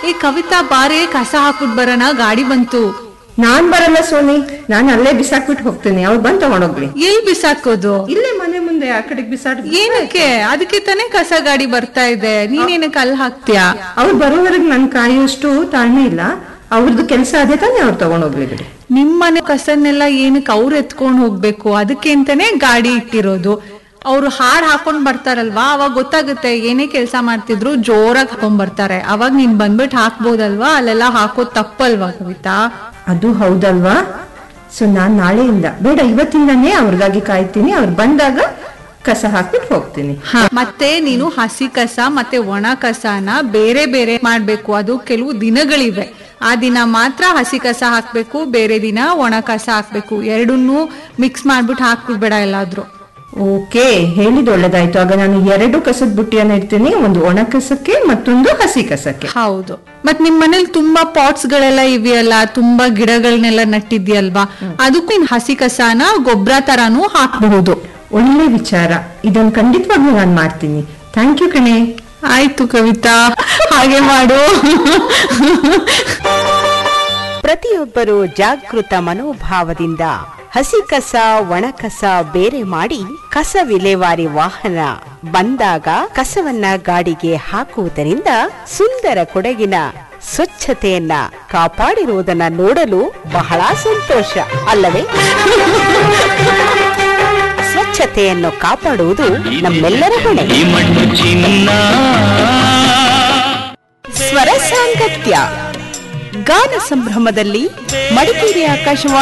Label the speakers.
Speaker 1: ಈ ಕವಿತಾ ಬಾರೆ ಕಸ ಹಾಕ್ಬಿಟ್ ಬರೋಣ ಗಾಡಿ ಬಂತು
Speaker 2: ನಾನ್ ಬರಲ್ಲ ಸೋನಿ ನಾನು ಅಲ್ಲೇ ಬಿಸಾಕ್ಬಿಟ್ಟು ಹೋಗ್ತೀನಿ ಅವ್ರು ಬಂದ್ ತಗೊಂಡೋಗ್ಲಿ
Speaker 1: ಎಲ್ ಬಿಸಾಕೋದು
Speaker 2: ಇಲ್ಲೇ ಮನೆ ಮುಂದೆ ಆ ಕಡೆಗೆ ಬಿಸಾಡ್
Speaker 1: ಏನಕ್ಕೆ ಅದಕ್ಕೆ ತಾನೇ ಕಸ ಗಾಡಿ ಬರ್ತಾ ಇದೆ ನೀನೇನಕ್ಕೆ ಅಲ್ಲಿ ಹಾಕ್ತೀಯಾ
Speaker 2: ಅವ್ರು ಬರೋವರೆಗೆ ನನ್ ಕಾಯುವಷ್ಟು ತಾಳ್ಮೆ ಇಲ್ಲ ಅವ್ರದ್ದು ಕೆಲಸ ಅದೇ ತಾನೇ ಅವ್ರು ತಗೊಂಡೋಗ್ಲಿ ಬಿಡಿ
Speaker 1: ನಿಮ್ಮನೆ ಕಸನ್ನೆಲ್ಲ ಏನಕ್ಕೆ ಅವ್ರು ಎತ್ಕೊಂಡ್ ಹೋಗ್ಬೇಕು ಅದಕ್ಕೆ ಅಂತಾನೆ ಗಾಡಿ ಇಟ್ಟಿರೋದು ಅವ್ರು ಹಾಡ್ ಹಾಕೊಂಡ್ ಬರ್ತಾರಲ್ವಾ ಅವಾಗ ಗೊತ್ತಾಗುತ್ತೆ ಏನೇ ಕೆಲಸ ಮಾಡ್ತಿದ್ರು ಜೋರಾಗಿ ಹಾಕೊಂಡ್ ಬರ್ತಾರೆ ಅವಾಗ ನೀನ್ ಬಂದ್ಬಿಟ್ಟು ಹಾಕ್ಬೋದಲ್ವಾ ಅಲ್ಲೆಲ್ಲ ಹಾಕೋದ್ ತಪ್ಪಲ್ವಾ ಕವಿತಾ
Speaker 2: ಅದು ಹೌದಲ್ವಾ ಸೊ ನಾನ್ ನಾಳೆಯಿಂದ ಬೇಡ ಇವತ್ತಿಂದಾನೇ ಅವ್ರಿಗಾಗಿ ಕಾಯ್ತೀನಿ ಅವ್ರು ಬಂದಾಗ ಕಸ ಹಾಕ್ಬಿಟ್ಟು ಹೋಗ್ತೀನಿ
Speaker 1: ಹ, ಮತ್ತೆ ನೀನು ಹಸಿ ಕಸ ಮತ್ತೆ ಒಣ ಕಸನ ಬೇರೆ ಬೇರೆ ಮಾಡ್ಬೇಕು ಅದು ಕೆಲವು ದಿನಗಳಿವೆ ಆ ದಿನ ಮಾತ್ರ ಹಸಿ ಕಸ ಹಾಕ್ಬೇಕು ಬೇರೆ ದಿನ ಒಣ ಕಸ ಹಾಕ್ಬೇಕು ಎರಡನ್ನೂ ಮಿಕ್ಸ್ ಮಾಡ್ಬಿಟ್ಟು ಹಾಕ್ಬಿಡ್ಬೇಡ ಎಲ್ಲಾದ್ರೂ
Speaker 2: ಓಕೆ ಹೇಳಿದ್ ಒಳ್ಳೇದಾಯ್ತು ಆಗ ನಾನು ಎರಡು ಕಸದ ಬುಟ್ಟಿಯನ್ನ ಇಡ್ತೀನಿ ಒಂದು ಒಣ ಕಸಕ್ಕೆ ಮತ್ತೊಂದು ಹಸಿ ಕಸಕ್ಕೆ
Speaker 1: ಹೌದು ಮತ್ ನಿಮ್ ಮನೇಲಿ ತುಂಬಾ ಪಾಟ್ಸ್ ಗಳೆಲ್ಲ ಇವೆಯಲ್ಲ ತುಂಬಾ ಗಿಡಗಳನ್ನೆಲ್ಲ ನಟ್ಟಿದ್ಯಲ್ವಾ ಅದಕ್ಕೂ ನೀನ್ ಹಸಿ ಕಸನ ಗೊಬ್ಬರ ತರಾನು ಹಾಕಬಹುದು
Speaker 2: ಒಳ್ಳೆ ವಿಚಾರ ಇದನ್ನ ಖಂಡಿತವಾಗ್ಲೂ ನಾನು ಮಾಡ್ತೀನಿ ಥ್ಯಾಂಕ್ ಯು ಕಣೆ
Speaker 1: ಆಯ್ತು ಕವಿತಾ ಹಾಗೆ ಮಾಡು
Speaker 3: ಪ್ರತಿಯೊಬ್ಬರು ಜಾಗೃತ ಮನೋಭಾವದಿಂದ ಹಸಿ ಕಸ ಒಣ ಕಸ ಬೇರೆ ಮಾಡಿ ಕಸ ವಿಲೇವಾರಿ ವಾಹನ ಬಂದಾಗ ಕಸವನ್ನ ಗಾಡಿಗೆ ಹಾಕುವುದರಿಂದ ಸುಂದರ ಕೊಡಗಿನ ಸ್ವಚ್ಛತೆಯನ್ನ ಕಾಪಾಡಿರುವುದನ್ನ ನೋಡಲು ಬಹಳ ಸಂತೋಷ ಅಲ್ಲವೇ ಸ್ವಚ್ಛತೆಯನ್ನು ಕಾಪಾಡುವುದು ನಮ್ಮೆಲ್ಲರ ಹೊಣೆ
Speaker 4: ಈ ಮಣ್ಣು ಚಿನ್ನ
Speaker 3: ಸ್ವರ ಸಾಂಗತ್ಯ ಗಾನ ಸಂಭ್ರಮದಲ್ಲಿ ಮಡಿಕೇರಿ ಆಕಾಶವಾಣಿ